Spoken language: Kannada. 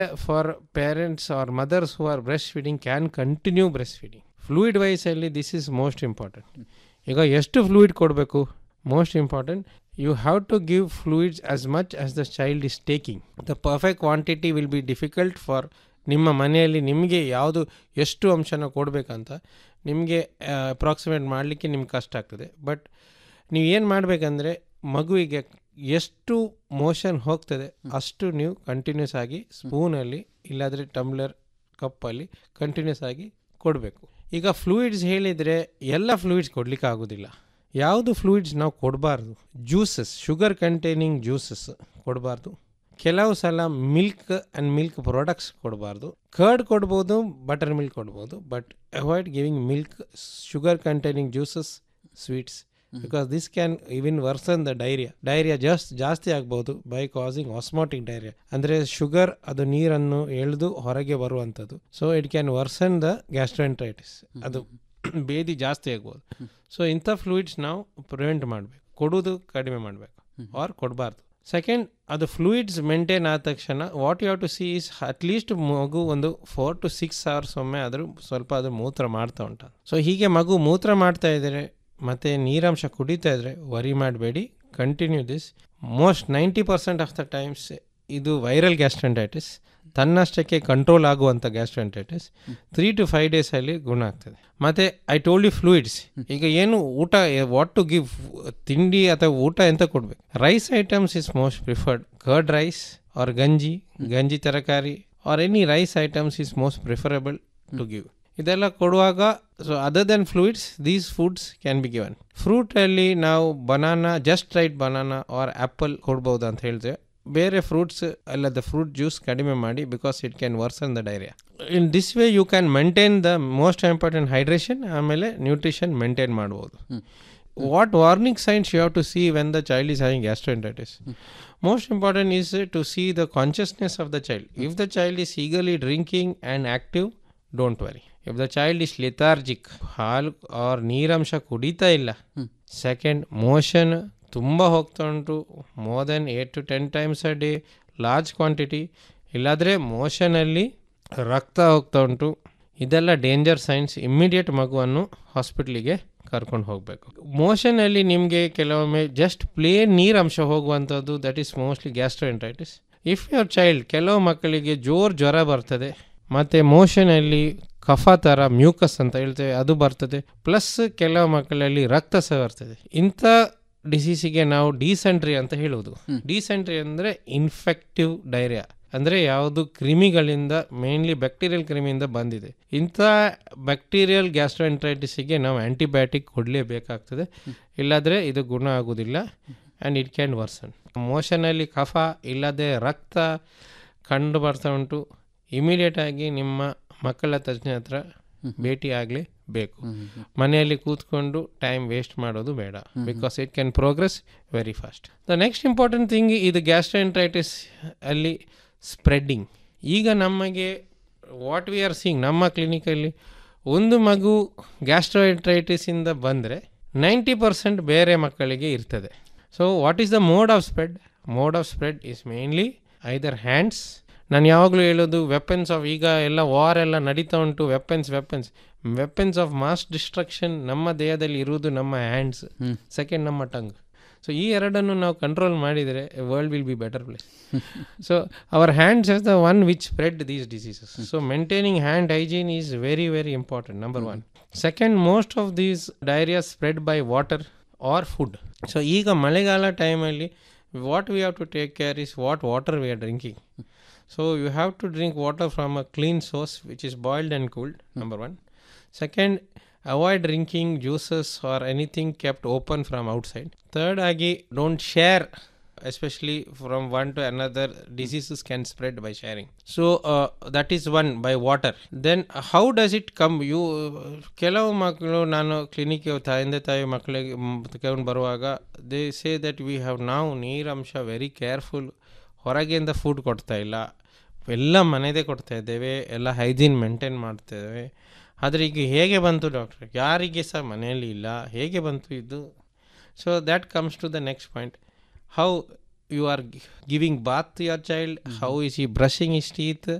For parents are mothers who are breast feeding can continue breast feeding fluid wisely this is most important ಈಗ ಎಷ್ಟು ಫ್ಲೂಯಿಡ್ ಕೊಡಬೇಕು most important you have to give fluids as much as the child is taking the perfect quantity will be difficult for ನಿಮ್ಮ ಮನೆಯಲ್ಲಿ ನಿಮಗೆ ಯಾವುದು ಎಷ್ಟು ಅಂಶನ ಕೊಡಬೇಕಂತ ನಿಮಗೆ ಅಪ್ರಾಕ್ಸಿಮೇಟ್ ಮಾಡಲಿಕ್ಕೆ ನಿಮ್ಗೆ ಕಷ್ಟ ಆಗ್ತದೆ ಬಟ್ ನೀವು ಏನು ಮಾಡಬೇಕಂದ್ರೆ ಮಗುವಿಗೆ ಎಷ್ಟು ಮೋಷನ್ ಹೋಗ್ತದೆ ಅಷ್ಟು ನೀವು ಕಂಟಿನ್ಯೂಸ್ ಆಗಿ ಸ್ಪೂನಲ್ಲಿ ಇಲ್ಲಾಂದರೆ ಟಮ್ಲರ್ ಕಪ್ಪಲ್ಲಿ ಕಂಟಿನ್ಯೂಸ್ ಆಗಿ ಕೊಡಬೇಕು ಈಗ ಫ್ಲೂಯಿಡ್ಸ್ ಹೇಳಿದರೆ ಎಲ್ಲ ಫ್ಲೂಯಿಡ್ಸ್ ಕೊಡಲಿಕ್ಕೆ ಆಗೋದಿಲ್ಲ ಯಾವುದು ಫ್ಲೂಯಿಡ್ಸ್ ನಾವು ಕೊಡಬಾರ್ದು ಜ್ಯೂಸಸ್ ಶುಗರ್ ಕಂಟೈನಿಂಗ್ ಜ್ಯೂಸಸ್ ಕೊಡಬಾರ್ದು ಕೆಲವು ಸಲ ಮಿಲ್ಕ್ ಆ್ಯಂಡ್ ಮಿಲ್ಕ್ ಪ್ರಾಡಕ್ಟ್ಸ್ ಕೊಡಬಾರ್ದು ಕರ್ಡ್ ಕೊಡ್ಬೋದು ಬಟರ್ ಮಿಲ್ಕ್ ಕೊಡ್ಬೋದು but avoid giving milk sugar containing juices sweets because this can even worsen the diarrhoea diarrhoea just ಜಾಸ್ತಿ ಆಗ್ಬೋದು ಬೈ ಕಾಸಿಂಗ್ ಆಸ್ಮಾಟಿಕ್ ಡೈರಿಯಾ ಅಂದರೆ ಶುಗರ್ ಅದು ನೀರನ್ನು ಎಳೆದು ಹೊರಗೆ ಬರುವಂಥದ್ದು so it can worsen the gastroenteritis ಅದು ಬೇದಿ ಜಾಸ್ತಿ ಆಗ್ಬೋದು ಸೊ ಇಂಥ ಫ್ಲೂಯಿಡ್ಸ್ ನಾವು ಪ್ರಿವೆಂಟ್ ಮಾಡಬೇಕು ಕೊಡೋದು ಕಡಿಮೆ ಮಾಡಬೇಕು ಆರ್ ಕೊಡಬಾರ್ದು ಸೆಕೆಂಡ್ ಅದು ಫ್ಲೂಯಿಡ್ಸ್ ಮೇಂಟೈನ್ ಆದ ತಕ್ಷಣ what you have to see is at least ಮಗು ಒಂದು ಫೋರ್ ಟು ಸಿಕ್ಸ್ ಅವರ್ಸ್ ಒಮ್ಮೆ ಆದರೂ ಸ್ವಲ್ಪ ಅದು ಮೂತ್ರ ಮಾಡ್ತಾ ಉಂಟು ಸೊ ಹೀಗೆ ಮಗು ಮೂತ್ರ ಮಾಡ್ತಾ ಇದ್ದರೆ ಮತ್ತು ನೀರಾಂಶ ಕುಡಿತಾ ಇದ್ದರೆ ವರಿ ಮಾಡಬೇಡಿ continue this most ninety percent of the times ಇದು ವೈರಲ್ ಗ್ಯಾಸ್ಟ್ರೆಂಟೈಟಿಸ್ ತನ್ನಷ್ಟಕ್ಕೆ ಕಂಟ್ರೋಲ್ ಆಗುವಂಥ ಗ್ಯಾಸ್ಟ್ರೆಂಟೈಟಿಸ್ ತ್ರೀ ಟು ಫೈವ್ ಡೇಸಲ್ಲಿ ಗುಣ ಆಗ್ತದೆ ಮತ್ತು ಐ ಟೋಲ್ಡ್ ಯು ಫ್ಲೂಯಿಡ್ಸ್ ಈಗ ಏನು ಊಟ ವಾಟ್ ಟು ಗಿವ್ ತಿಂಡಿ ಅಥವಾ ಊಟ ಎಂತ ಕೊಡಬೇಕು rice items is most preferred curd rice or ಗಂಜಿ ಗಂಜಿ ತರಕಾರಿ or any rice items is most preferable to give ಇದೆಲ್ಲ ಕೊಡುವಾಗ so other than fluids these foods can be given ಫ್ರೂಟಲ್ಲಿ ನಾವು banana just right banana or apple ಕೊಡ್ಬೋದು ಅಂತ ಹೇಳ್ತೇವೆ ಬೇರೆ ಫ್ರೂಟ್ಸ್ ಅಲ್ಲ ದ ಫ್ರೂಟ್ ಜ್ಯೂಸ್ ಕಡಿಮೆ ಮಾಡಿ because it can worsen the diarrhoea in this way you can maintain the most important hydration ಆಮೇಲೆ ನ್ಯೂಟ್ರಿಷನ್ ಮೇಂಟೈನ್ ಮಾಡ್ಬೋದು what warning signs you have to see when the child is having gastroenteritis most important is to see the consciousness of the child if the child is eagerly drinking and active don't worry if the child is lethargic ಹಾಲು ಆರ್ ನೀರಂಶ ಕುಡಿತಾ ಇಲ್ಲ ಸೆಕೆಂಡ್ ಮೋಷನ್ ತುಂಬ ಹೋಗ್ತಾ ಉಂಟು more than eight to ten times a day large quantity ಇಲ್ಲಾದರೆ ಮೋಷನಲ್ಲಿ ರಕ್ತ ಹೋಗ್ತಾ ಉಂಟು ಇದೆಲ್ಲ ಡೇಂಜರ್ ಸೈನ್ಸ್ ಇಮ್ಮಿಡಿಯೇಟ್ ಮಗುವನ್ನು ಹಾಸ್ಪಿಟ್ಲಿಗೆ ಕರ್ಕೊಂಡು ಹೋಗಬೇಕು ಮೋಷನಲ್ಲಿ ನಿಮಗೆ ಕೆಲವೊಮ್ಮೆ ಜಸ್ಟ್ ಪ್ಲೇನ್ ನೀರಂಶ ಹೋಗುವಂಥದ್ದು that is mostly gastroenteritis if your child ಕೆಲವು ಮಕ್ಕಳಿಗೆ ಜೋರು ಜ್ವರ ಬರ್ತದೆ ಮತ್ತು ಮೋಷನಲ್ಲಿ ಕಫ ಥರ ಮ್ಯೂಕಸ್ ಅಂತ ಹೇಳ್ತೇವೆ ಅದು ಬರ್ತದೆ ಪ್ಲಸ್ ಕೆಲವು ಮಕ್ಕಳಲ್ಲಿ ರಕ್ತ ಸಹ ಬರ್ತದೆ ಇಂಥ ಡಿಸೀಸಿಗೆ ನಾವು ಡಿಸೆಂಟ್ರಿ ಅಂತ ಹೇಳುವುದು ಡಿಸೆಂಟ್ರಿ ಅಂದರೆ ಇನ್ಫೆಕ್ಟಿವ್ ಡೈರಿಯಾ ಅಂದರೆ ಯಾವುದು ಕ್ರಿಮಿಗಳಿಂದ ಮೇನ್ಲಿ ಬ್ಯಾಕ್ಟೀರಿಯಲ್ ಕ್ರಿಮಿಯಿಂದ ಬಂದಿದೆ ಇಂಥ ಬ್ಯಾಕ್ಟೀರಿಯಲ್ ಗ್ಯಾಸ್ಟ್ರೋಎಂಟ್ರೈಟಿಸಿಗೆ ನಾವು ಆ್ಯಂಟಿಬಯೋಟಿಕ್ ಕೊಡಲೇಬೇಕಾಗ್ತದೆ ಇಲ್ಲಾದರೆ ಇದು ಗುಣ ಆಗೋದಿಲ್ಲ ಆ್ಯಂಡ್ ಇಟ್ ಕ್ಯಾನ್ ವರ್ಸನ್ ಮೋಷನಲ್ಲಿ ಕಫ ಇಲ್ಲದೆ ರಕ್ತ ಕಂಡು ಬರ್ತಾ ಉಂಟು ಇಮಿಡಿಯೇಟ್ ಆಗಿ ನಿಮ್ಮ ಮಕ್ಕಳ ತಜ್ಞ ಹತ್ರ ಭೇಟಿ ಆಗಲೇಬೇಕು ಮನೆಯಲ್ಲಿ ಕೂತ್ಕೊಂಡು ಟೈಮ್ ವೇಸ್ಟ್ ಮಾಡೋದು ಬೇಡ because it can progress very fast the next important thing ಇದು ಗ್ಯಾಸ್ಟ್ರೆಂಟ್ರೈಟಿಸ್ ಅಲ್ಲಿ ಸ್ಪ್ರೆಡ್ಡಿಂಗ್ ಈಗ ನಮಗೆ ವಾಟ್ ವಿ ಆರ್ ಸೀಯಿಂಗ್ ನಮ್ಮ ಕ್ಲಿನಿಕಲ್ಲಿ ಒಂದು ಮಗು ಗ್ಯಾಸ್ಟ್ರೋಎಂಟ್ರೈಟಿಸಿಂದ ಬಂದರೆ ನೈಂಟಿ ಪರ್ಸೆಂಟ್ ಬೇರೆ ಮಕ್ಕಳಿಗೆ ಇರ್ತದೆ so what is the mode of spread mode of spread is mainly either hands ನಾನು ಯಾವಾಗಲೂ ಹೇಳೋದು ವೆಪನ್ಸ್ ಆಫ್ ಈಗ ಎಲ್ಲ ವಾರ್ ಎಲ್ಲ ನಡೀತಾ ಉಂಟು weapons weapons weapons of mass destruction ನಮ್ಮ ದೇಹದಲ್ಲಿ ಇರುವುದು ನಮ್ಮ ಹ್ಯಾಂಡ್ಸ್ ಸೆಕೆಂಡ್ ನಮ್ಮ ಟಂಗ್ ಸೊ ಈ ಎರಡನ್ನು ನಾವು ಕಂಟ್ರೋಲ್ ಮಾಡಿದರೆ world will be better place so our hands is the one which spread these diseases so maintaining hand hygiene is very very important number one second most of these diarrhoea spread by water or food so ಈಗ ಮಳೆಗಾಲ ಟೈಮಲ್ಲಿ what we have to take care is what water we are drinking So you have to drink water from a clean source which is boiled and cooled, number one. Second, avoid drinking juices or anything kept open from outside. Third, agi don't share, especially from one to another. Diseases can spread by sharing. So uh, that is one by water. Then how does it come? You ಕೆಲವು ಮಕ್ಕಳು ನಾನು ಕ್ಲಿನಿಕ್ಗೆ ತಂದೆ ತಾಯಿ ಮಕ್ಕಳಿಗೆ ತಗೊಂಡು ಬರುವಾಗ they say that we have ನಾವು ನೀರಂಶ ವೆರಿ ಕೇರ್ಫುಲ್ ಹೊರಗಿಂದ ಫುಡ್ ಕೊಡ್ತಾ ಇಲ್ಲ ಎಲ್ಲ ಮನೆಯದೇ ಕೊಡ್ತಾ ಇದ್ದೇವೆ ಎಲ್ಲ ಹೈಜೀನ್ ಮೇಂಟೈನ್ ಮಾಡ್ತೇವೆ ಆದರೆ ಈಗ ಹೇಗೆ ಬಂತು ಡಾಕ್ಟ್ರ್ ಯಾರಿಗೆ ಸಹ ಮನೆಯಲ್ಲಿ ಇಲ್ಲ ಹೇಗೆ ಬಂತು ಇದು so that comes to the next point how you are gi- giving bath to your child how is he brushing his teeth